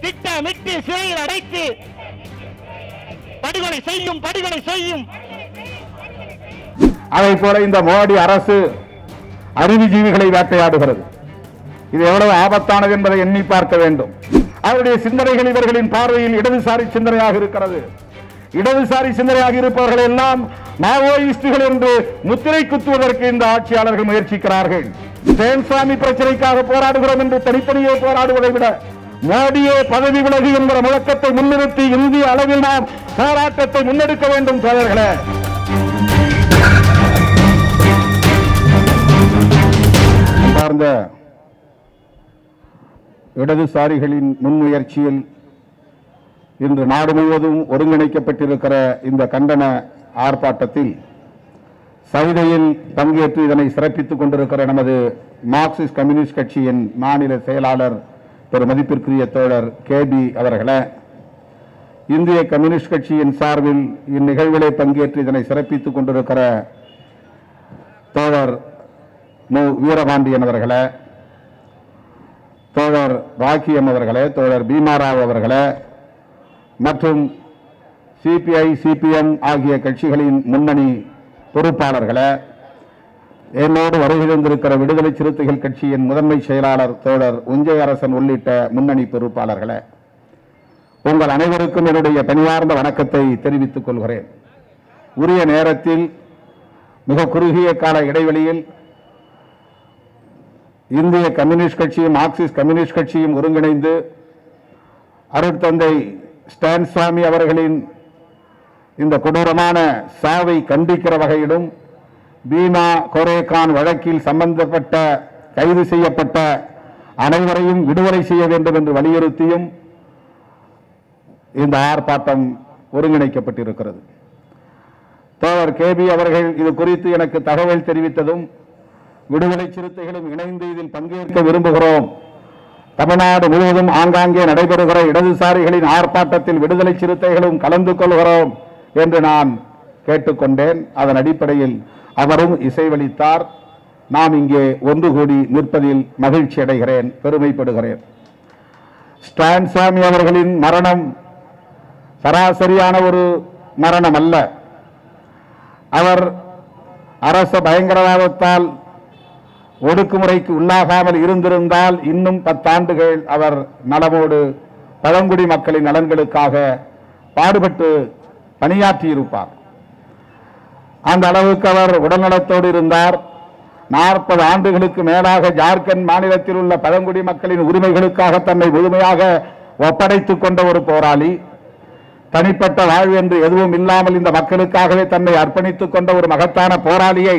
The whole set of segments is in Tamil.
திட்டமிட்டு சிறையில் அடைத்து படுகொலை செய்யும் படுகொலை செய்யும் அதை போல இந்த மோடி அரசு அறிவுஜீவிகளை வேட்டையாடுகிறது இது எவ்வளவு ஆபத்தானது என்பதை எண்ணி பார்க்க வேண்டும் அவருடைய சிந்தனைகள் இவர்களின் பார்வையில் இடதுசாரி சிந்தனையாக இருக்கிறது இடதுசாரி சிந்தனையாக இருப்பவர்கள் எல்லாம் மாவோயிஸ்டுகள் என்று முத்திரை குத்துவதற்கு இந்த ஆட்சியாளர்கள் முயற்சிக்கிறார்கள் ஜெயன்சாமி பிரச்சனைக்காக போராடுகிறோம் என்று தனித்தனியே போராடுவதை விட மோடியே பதவி விலகு என்கிற முழக்கத்தை முன்னிறுத்தி இந்திய அளவில் நாம் போராட்டத்தை முன்னெடுக்க வேண்டும் தோழர்களே சார்ந்த இடதுசாரிகளின் முன்முயற்சியில் இன்று நாடு முழுவதும் ஒருங்கிணைக்கப்பட்டிருக்கிற இந்த கண்டன ஆர்ப்பாட்டத்தில் சைதையில் பங்கேற்று இதனை சிறப்பித்துக் கொண்டிருக்கிற நமது மார்க்சிஸ்ட் கம்யூனிஸ்ட் கட்சியின் மாநில செயலாளர் திரு மதிப்பிற்குரிய தோழர் கேபி அவர்களே இந்திய கம்யூனிஸ்ட் கட்சியின் சார்பில் இந்நிகழ்விலே பங்கேற்று இதனை சிறப்பித்துக் கொண்டிருக்கிற தோழர் மு வீரபாண்டியன் அவர்களே தோழர் ராக்கியம் அவர்களே தோழர் பீமாராவ் அவர்களே மற்றும் சிபிஐ சிபிஎம் ஆகிய கட்சிகளின் முன்னணி பொறுப்பாளர்களே என்னோடு வருகை தந்திருக்கிற விடுதலை சிறுத்தைகள் கட்சியின் முதன்மை செயலாளர் தோழர் உஞ்சை அரசன் உள்ளிட்ட முன்னணி பொறுப்பாளர்களே உங்கள் அனைவருக்கும் என்னுடைய பணியார்ந்த வணக்கத்தை தெரிவித்துக் கொள்கிறேன் உரிய நேரத்தில் மிக குறுகிய கால இடைவெளியில் இந்திய கம்யூனிஸ்ட் கட்சியும் மார்க்சிஸ்ட் கம்யூனிஸ்ட் கட்சியும் ஒருங்கிணைந்து அருட்தந்தை ஸ்டான்சாமி அவர்களின் இந்த கொடூரமான சாவை கண்டிக்கிற வகையிலும் பீமா கோரேகான் வழக்கில் சம்பந்தப்பட்ட கைது செய்யப்பட்ட அனைவரையும் விடுதலை செய்ய வேண்டும் என்று வலியுறுத்தியும் இந்த ஆர்ப்பாட்டம் ஒருங்கிணைக்கப்பட்டிருக்கிறது தோழர் கேபி அவர்கள் இது குறித்து எனக்கு தகவல் தெரிவித்ததும் விடுதலை சிறுத்தைகளும் இணைந்து இதில் பங்கேற்க விரும்புகிறோம் தமிழ்நாடு முழுவதும் ஆங்காங்கே நடைபெறுகிற இடதுசாரிகளின் ஆர்ப்பாட்டத்தில் விடுதலை சிறுத்தைகளும் கலந்து கொள்கிறோம் என்று நான் கேட்டுக்கொண்டேன் அதன் அடிப்படையில் அவரும் இசைவளித்தார் நாம் இங்கே ஒன்று கூடி நிற்பதில் மகிழ்ச்சி அடைகிறேன் பெருமைப்படுகிறேன் ஸ்டான்சாமி அவர்களின் மரணம் சராசரியான ஒரு மரணம் அல்ல அவர் அரச பயங்கரவாதத்தால் ஒடுக்குமுறைக்கு உள்ளாகாமல் இருந்திருந்தால் இன்னும் பத்தாண்டுகள் அவர் நலமோடு பழங்குடி மக்களின் நலன்களுக்காக பாடுபட்டு பணியாற்றியிருப்பார் அந்த அளவுக்கு அவர் உடல்நலத்தோடு இருந்தார் நாற்பது ஆண்டுகளுக்கு மேலாக ஜார்க்கண்ட் மாநிலத்தில் உள்ள பழங்குடி மக்களின் உரிமைகளுக்காக தன்னை முழுமையாக ஒப்படைத்துக் கொண்ட ஒரு போராளி தனிப்பட்ட வாழ்வு என்று எதுவும் இல்லாமல் இந்த மக்களுக்காகவே தன்னை அர்ப்பணித்துக் கொண்ட ஒரு மகத்தான போராளியை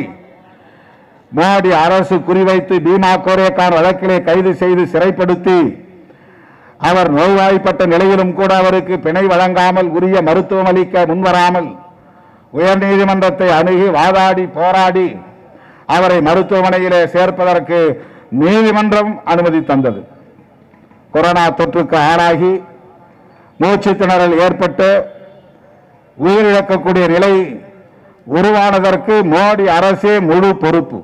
மோடி அரசு குறிவைத்து பீமா கோரேக்கான் வழக்கிலே கைது செய்து சிறைப்படுத்தி அவர் நோய்வாய்ப்பட்ட நிலையிலும் கூட அவருக்கு பிணை வழங்காமல் உரிய மருத்துவம் அளிக்க முன்வராமல் உயர்நீதிமன்றத்தை அணுகி வாதாடி போராடி அவரை மருத்துவமனையிலே சேர்ப்பதற்கு நீதிமன்றம் அனுமதி தந்தது கொரோனா தொற்றுக்கு ஆளாகி மூச்சு திணறல் ஏற்பட்டு உயிரிழக்கக்கூடிய நிலை உருவானதற்கு மோடி அரசே முழு பொறுப்பு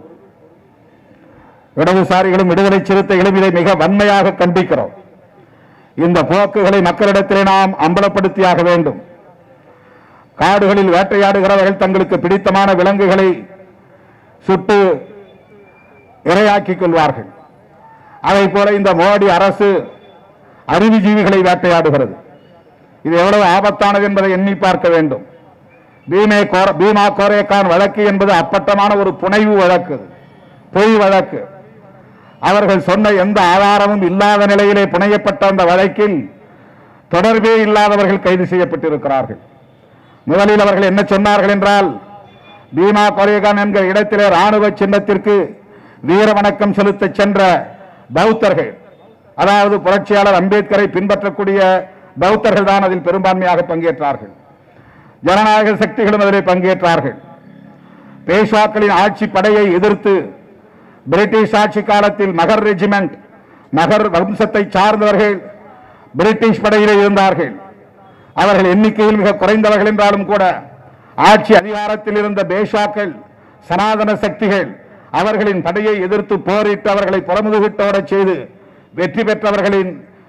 இடதுசாரிகளும் விடுதலை சிறுத்தைகளும் இதை மிக வன்மையாக கண்டிக்கிறோம் இந்த போக்குகளை மக்களிடத்திலே நாம் அம்பலப்படுத்தியாக வேண்டும் காடுகளில் வேட்டையாடுகிறவர்கள் தங்களுக்கு பிடித்தமான விலங்குகளை சுட்டு இரையாக்கிக் கொள்வார்கள் அதை போல இந்த மோடி அரசு அறிவுஜீவிகளை வேட்டையாடுகிறது இது எவ்வளவு ஆபத்தானது என்பதை எண்ணி பார்க்க வேண்டும் பீமே கோர பீமா கோரேக்கான் வழக்கு என்பது அப்பட்டமான ஒரு புனைவு வழக்கு பொய் வழக்கு அவர்கள் சொன்ன எந்த ஆதாரமும் இல்லாத நிலையிலே புனையப்பட்ட அந்த வழக்கில் தொடர்பே இல்லாதவர்கள் கைது செய்யப்பட்டிருக்கிறார்கள் முதலில் அவர்கள் என்ன சொன்னார்கள் என்றால் பீமா கோரேகான் என்கிற இடத்திலே ராணுவ சின்னத்திற்கு வீர வணக்கம் செலுத்த சென்ற பௌத்தர்கள் அதாவது புரட்சியாளர் அம்பேத்கரை பின்பற்றக்கூடிய பௌத்தர்கள் தான் அதில் பெரும்பான்மையாக பங்கேற்றார்கள் ஜனநாயக சக்திகளும் அதில் பங்கேற்றார்கள் பேஷ்வாக்களின் ஆட்சி படையை எதிர்த்து பிரிட்டிஷ் ஆட்சி காலத்தில் மகர் ரெஜிமெண்ட் மகர் வம்சத்தை சார்ந்தவர்கள் பிரிட்டிஷ் படையிலே இருந்தார்கள் அவர்கள் எண்ணிக்கையில் மிக குறைந்தவர்கள் என்றாலும் கூட ஆட்சி அதிகாரத்தில் இருந்த பேஷாக்கள் சனாதன சக்திகள் அவர்களின் படையை எதிர்த்து போரிட்டு அவர்களை புறமுதுகிட்டோடச் செய்து வெற்றி பெற்றவர்களின்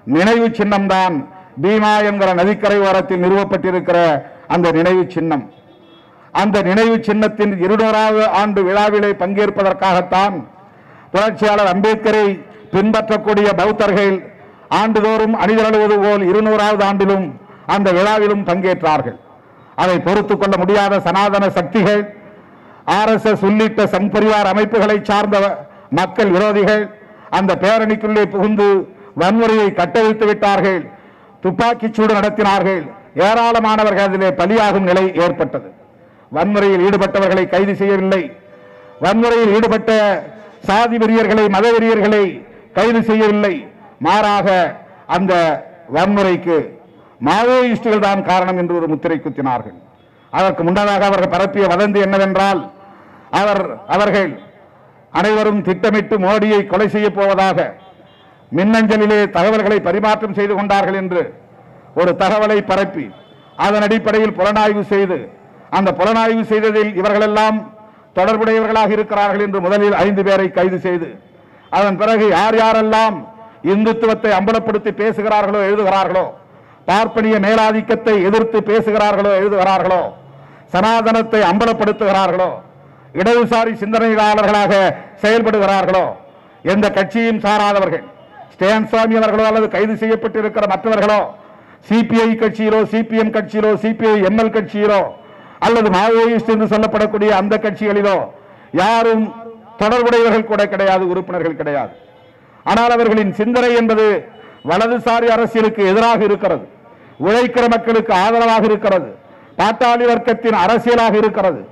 நினைவு சின்னம்தான் பீமா என்கிற நதிக்கரை ஓரத்தில் நிறுவப்பட்டிருக்கிற அந்த நினைவு சின்னம் அந்த நினைவு சின்னத்தின் இருநூறாவது ஆண்டு விழாவிலே பங்கேற்பதற்காகத்தான் புரட்சியாளர் அம்பேத்கரை பின்பற்றக்கூடிய பௌத்தர்கள் ஆண்டுதோறும் அணிதிரளுவது போல் இருநூறாவது ஆண்டிலும் அந்த விழாவிலும் பங்கேற்றார்கள் அதை பொறுத்துக் கொள்ள முடியாத சனாதன சக்திகள் ஆர்எஸ்எஸ் உள்ளிட்ட சம்பரிவார் அமைப்புகளை சார்ந்த மக்கள் விரோதிகள் அந்த பேரணிக்குள்ளே புகுந்து வன்முறையை கட்டவிழ்த்து விட்டார்கள் துப்பாக்கிச் சூடு நடத்தினார்கள் ஏராளமானவர்கள் அதிலே பலியாகும் நிலை ஏற்பட்டது வன்முறையில் ஈடுபட்டவர்களை கைது செய்யவில்லை வன்முறையில் ஈடுபட்ட சாதி வெறியர்களை மத வெறியர்களை கைது செய்யவில்லை மாறாக அந்த வன்முறைக்கு மாவோயிஸ்டுகள் தான் காரணம் என்று ஒரு முத்திரை குத்தினார்கள் அதற்கு முன்னதாக அவர்கள் பரப்பிய வதந்தி என்னவென்றால் அவர் அவர்கள் அனைவரும் திட்டமிட்டு மோடியை கொலை செய்யப் போவதாக மின்னஞ்சலிலே தகவல்களை பரிமாற்றம் செய்து கொண்டார்கள் என்று ஒரு தகவலை பரப்பி அதன் அடிப்படையில் புலனாய்வு செய்து அந்த புலனாய்வு செய்ததில் இவர்களெல்லாம் தொடர்புடையவர்களாக இருக்கிறார்கள் என்று முதலில் ஐந்து பேரை கைது செய்து அதன் பிறகு யார் யாரெல்லாம் இந்துத்துவத்தை அம்பலப்படுத்தி பேசுகிறார்களோ எழுதுகிறார்களோ பார்ப்பனிய மேலாதிக்கத்தை எதிர்த்து பேசுகிறார்களோ எழுதுகிறார்களோ சனாதனத்தை அம்பலப்படுத்துகிறார்களோ இடதுசாரி சிந்தனையாளர்களாக செயல்படுகிறார்களோ எந்த கட்சியும் சாராதவர்கள் ஸ்டேன்சாமி அவர்களோ அல்லது கைது செய்யப்பட்டிருக்கிற மற்றவர்களோ சிபிஐ கட்சியிலோ சிபிஎம் கட்சியிலோ சிபிஐ எம்எல் கட்சியிலோ அல்லது மாவோயிஸ்ட் என்று சொல்லப்படக்கூடிய அந்த கட்சிகளிலோ யாரும் தொடர்புடையவர்கள் கூட கிடையாது உறுப்பினர்கள் கிடையாது ஆனால் அவர்களின் சிந்தனை என்பது வலதுசாரி அரசியலுக்கு எதிராக இருக்கிறது உழைக்கிற மக்களுக்கு ஆதரவாக இருக்கிறது பாட்டாளி வர்க்கத்தின் அரசியலாக இருக்கிறது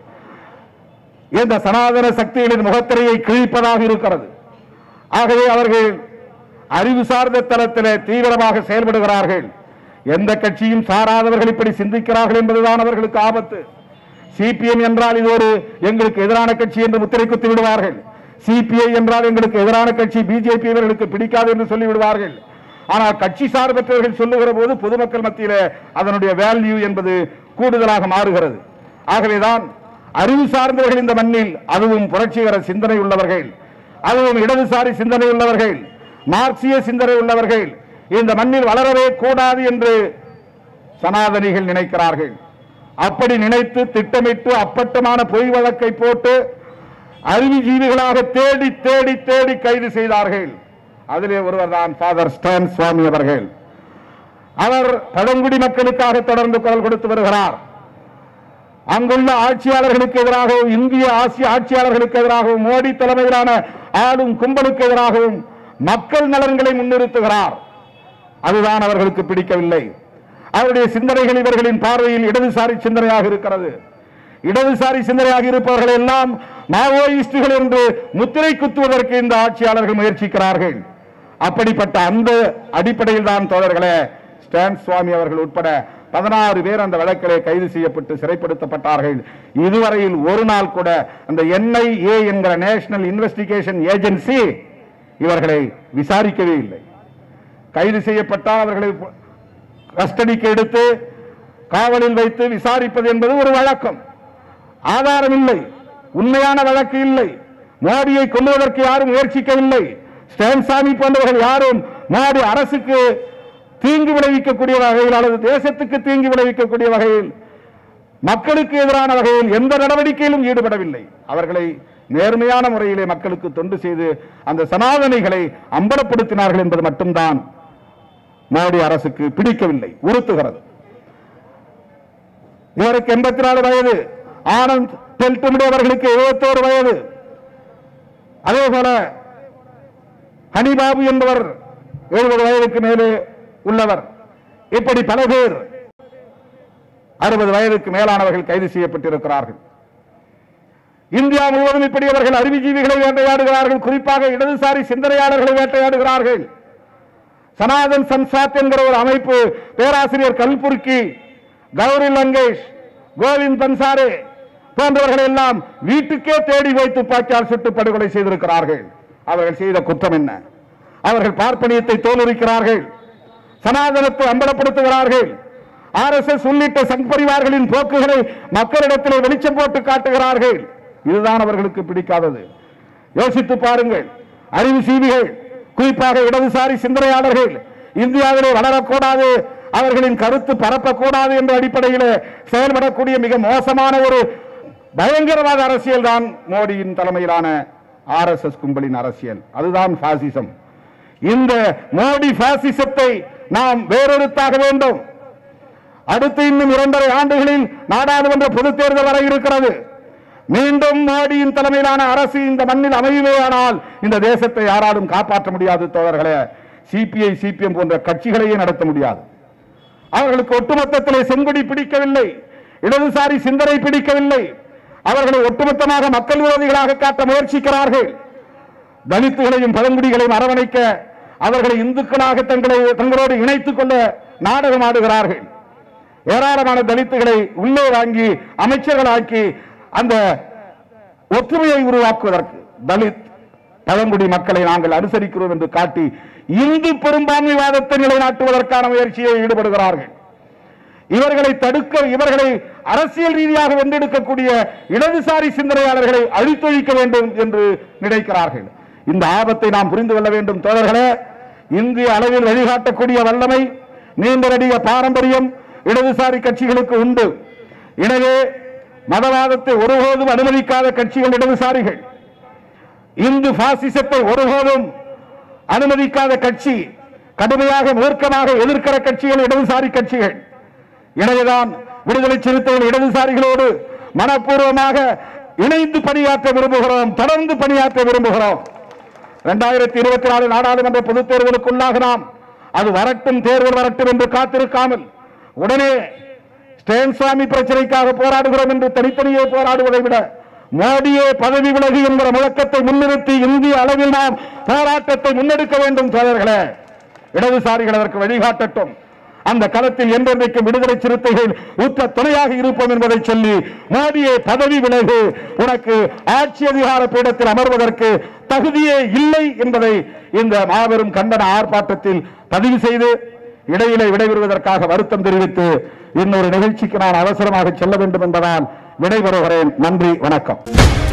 இந்த சனாதன சக்திகளின் முகத்திரையை கிழிப்பதாக இருக்கிறது ஆகவே அவர்கள் அறிவு சார்ந்த தளத்திலே தீவிரமாக செயல்படுகிறார்கள் எந்த கட்சியும் சாராதவர்கள் இப்படி சிந்திக்கிறார்கள் என்பதுதான் அவர்களுக்கு ஆபத்து சிபிஎம் என்றால் இது ஒரு எங்களுக்கு எதிரான கட்சி என்று முத்திரை குத்தி விடுவார்கள் சிபிஐ என்றால் எங்களுக்கு எதிரான கட்சி பிஜேபி இவர்களுக்கு பிடிக்காது என்று சொல்லி விடுவார்கள் ஆனால் கட்சி சார்பற்றவர்கள் சொல்லுகிற போது பொதுமக்கள் மத்தியிலே அதனுடைய வேல்யூ என்பது கூடுதலாக மாறுகிறது ஆகவேதான் அறிவு சார்ந்தவர்கள் இந்த மண்ணில் அதுவும் புரட்சிகர சிந்தனை உள்ளவர்கள் அதுவும் இடதுசாரி சிந்தனை உள்ளவர்கள் மார்க்சிய சிந்தனை உள்ளவர்கள் இந்த மண்ணில் வளரவே கூடாது என்று சனாதனிகள் நினைக்கிறார்கள் அப்படி நினைத்து திட்டமிட்டு அப்பட்டமான பொய் வழக்கை போட்டு அறிவுஜீவிகளாக தேடி தேடி தேடி கைது செய்தார்கள் அதிலே ஒருவர் தான் ஃபாதர் ஸ்டான் சுவாமி அவர்கள் அவர் பழங்குடி மக்களுக்காக தொடர்ந்து குரல் கொடுத்து வருகிறார் அங்குள்ள ஆட்சியாளர்களுக்கு எதிராகவும் இந்திய ஆசிய ஆட்சியாளர்களுக்கு எதிராகவும் மோடி தலைமையிலான ஆளும் கும்பலுக்கு எதிராகவும் மக்கள் நலன்களை முன்னிறுத்துகிறார் அதுதான் அவர்களுக்கு பிடிக்கவில்லை அவருடைய சிந்தனைகள் இவர்களின் பார்வையில் இடதுசாரி சிந்தனையாக இருக்கிறது இடதுசாரி சிந்தனையாக இருப்பவர்கள் எல்லாம் மாவோயிஸ்டுகள் என்று முத்திரை குத்துவதற்கு இந்த ஆட்சியாளர்கள் முயற்சிக்கிறார்கள் அப்படிப்பட்ட அந்த அடிப்படையில் தான் தோழர்களே ஸ்டான் சுவாமி அவர்கள் உட்பட பதினாறு பேர் அந்த வழக்கிலே கைது செய்யப்பட்டு சிறைப்படுத்தப்பட்டார்கள் இதுவரையில் ஒரு நாள் கூட அந்த என்ஐஏ என்கிற நேஷனல் இன்வெஸ்டிகேஷன் ஏஜென்சி இவர்களை விசாரிக்கவே இல்லை கைது செய்யப்பட்டால் அவர்களை கஸ்டடிக்கு எடுத்து காவலில் வைத்து விசாரிப்பது என்பது ஒரு வழக்கம் ஆதாரம் இல்லை உண்மையான வழக்கு இல்லை மோடியை கொல்லுவதற்கு யாரும் முயற்சிக்கவில்லை ஸ்டான்சாமி போன்றவர்கள் யாரும் மோடி அரசுக்கு தீங்கு விளைவிக்கக்கூடிய வகையில் அல்லது தேசத்துக்கு தீங்கு விளைவிக்கக்கூடிய வகையில் மக்களுக்கு எதிரான வகையில் எந்த நடவடிக்கையிலும் ஈடுபடவில்லை அவர்களை நேர்மையான முறையிலே மக்களுக்கு தொண்டு செய்து அந்த சனாதனைகளை அம்பலப்படுத்தினார்கள் என்பது மட்டும்தான் மோடி அரசுக்கு பிடிக்கவில்லை உறுத்துகிறது இவருக்கு எண்பத்தி நாலு வயது ஆனந்த் தெல்துமிடி அவர்களுக்கு எழுபத்தோரு வயது அதே போல ஹனிபாபு என்பவர் எழுபது வயதுக்கு மேலே உள்ளவர் இப்படி பல பேர் அறுபது வயதுக்கு மேலானவர்கள் கைது செய்யப்பட்டிருக்கிறார்கள் இந்தியா முழுவதும் இப்படி அவர்கள் அறிவுஜீவிகளை வேட்டையாடுகிறார்கள் குறிப்பாக இடதுசாரி சிந்தனையாளர்களை வேட்டையாடுகிறார்கள் சனாதன் சன்சாத் என்கிற ஒரு அமைப்பு பேராசிரியர் கல்புர்கி கௌரி லங்கேஷ் கோவிந்த் பன்சாரே போன்றவர்கள் எல்லாம் வீட்டுக்கே தேடி போய் துப்பாக்கியால் சுட்டு படுகொலை செய்திருக்கிறார்கள் அவர்கள் செய்த குற்றம் என்ன அவர்கள் பார்ப்பனியத்தை தோலுரிக்கிறார்கள் சனாதனத்தை அம்பலப்படுத்துகிறார்கள் ஆர்எஸ்எஸ் உள்ளிட்ட சங்பரிவார்களின் போக்குகளை மக்களிடத்திலே வெளிச்சம் போட்டு காட்டுகிறார்கள் இதுதான் அவர்களுக்கு பிடிக்காதது யோசித்து பாருங்கள் அறிவு சீவிகள் குறிப்பாக இடதுசாரி சிந்தனையாளர்கள் இந்தியாவிலே வளரக்கூடாது அவர்களின் கருத்து பரப்பக்கூடாது என்ற அடிப்படையில் செயல்படக்கூடிய மிக மோசமான ஒரு பயங்கரவாத அரசியல் தான் மோடியின் தலைமையிலான ஆர்எஸ்எஸ் கும்பலின் அரசியல் அதுதான் பாசிசம் இந்த மோடி பாசிசத்தை நாம் வேறொருத்தாக வேண்டும் அடுத்து இன்னும் இரண்டரை ஆண்டுகளில் நாடாளுமன்ற பொதுத் தேர்தல் வர இருக்கிறது மீண்டும் மோடியின் தலைமையிலான அரசு இந்த மண்ணில் அமையுமேயானால் இந்த தேசத்தை யாராலும் காப்பாற்ற முடியாது தோழர்களே சிபிஐ சிபிஎம் போன்ற கட்சிகளையே நடத்த முடியாது அவர்களுக்கு ஒட்டுமொத்தத்திலே செங்கொடி பிடிக்கவில்லை இடதுசாரி சிந்தனை பிடிக்கவில்லை அவர்களை ஒட்டுமொத்தமாக மக்கள் விரோதிகளாக காட்ட முயற்சிக்கிறார்கள் தலித்துகளையும் பழங்குடிகளையும் அரவணைக்க அவர்களை இந்துக்களாக தங்களை தங்களோடு இணைத்துக் கொள்ள நாடகம் ஆடுகிறார்கள் ஏராளமான தலித்துகளை உள்ளே வாங்கி அமைச்சர்களாக்கி அந்த ஒற்றுமையை உருவாக்குவதற்கு தலித் பழங்குடி மக்களை நாங்கள் அனுசரிக்கிறோம் என்று காட்டி இந்து பெரும்பான்மைவாதத்தை நிலைநாட்டுவதற்கான முயற்சியை ஈடுபடுகிறார்கள் இவர்களை தடுக்க இவர்களை அரசியல் ரீதியாக வென்றெடுக்கக்கூடிய இடதுசாரி சிந்தனையாளர்களை அழித்தொழிக்க வேண்டும் என்று நினைக்கிறார்கள் இந்த ஆபத்தை நாம் புரிந்து கொள்ள வேண்டும் தோழர்களே இந்திய அளவில் வழிகாட்டக்கூடிய வல்லமை நீண்ட நெடிய பாரம்பரியம் இடதுசாரி கட்சிகளுக்கு உண்டு எனவே மதவாதத்தை ஒருபோதும் அனுமதிக்காத கட்சிகள் இடதுசாரிகள் இந்து பாசிசத்தை ஒருபோதும் அனுமதிக்காத கட்சி கடுமையாக மூர்க்கமாக எதிர்க்கிற கட்சிகள் இடதுசாரி கட்சிகள் எனவேதான் விடுதலை சிறுத்தைகள் இடதுசாரிகளோடு மனப்பூர்வமாக இணைந்து பணியாற்ற விரும்புகிறோம் தொடர்ந்து பணியாற்ற விரும்புகிறோம் இரண்டாயிரத்தி இருபத்தி நாலு நாடாளுமன்ற பொதுத் தேர்தலுக்குள்ளாக நாம் அது வரட்டும் தேர்தல் வரட்டும் என்று காத்திருக்காமல் உடனே ஸ்டேன்சாமி பிரச்சனைக்காக போராடுகிறோம் என்று தனித்தனியே போராடுவதை விட மோடியே பதவி விலகு என்கிற முழக்கத்தை முன்னிறுத்தி இந்திய அளவில் நாம் போராட்டத்தை முன்னெடுக்க வேண்டும் தோழர்களே இடதுசாரிகள் அதற்கு வழிகாட்டட்டும் அந்த களத்தில் என்றென்றைக்கும் விடுதலை சிறுத்தைகள் உற்ற துணையாக இருப்போம் என்பதை சொல்லி மோடியே பதவி விலகு உனக்கு ஆட்சி அதிகார பீடத்தில் அமர்வதற்கு தகுதியே இல்லை என்பதை இந்த மாபெரும் கண்டன ஆர்ப்பாட்டத்தில் பதிவு செய்து இடையிலே விடைபெறுவதற்காக வருத்தம் தெரிவித்து இன்னொரு நிகழ்ச்சிக்கு நான் அவசரமாக செல்ல வேண்டும் என்பதால் விடைபெறுகிறேன் நன்றி வணக்கம்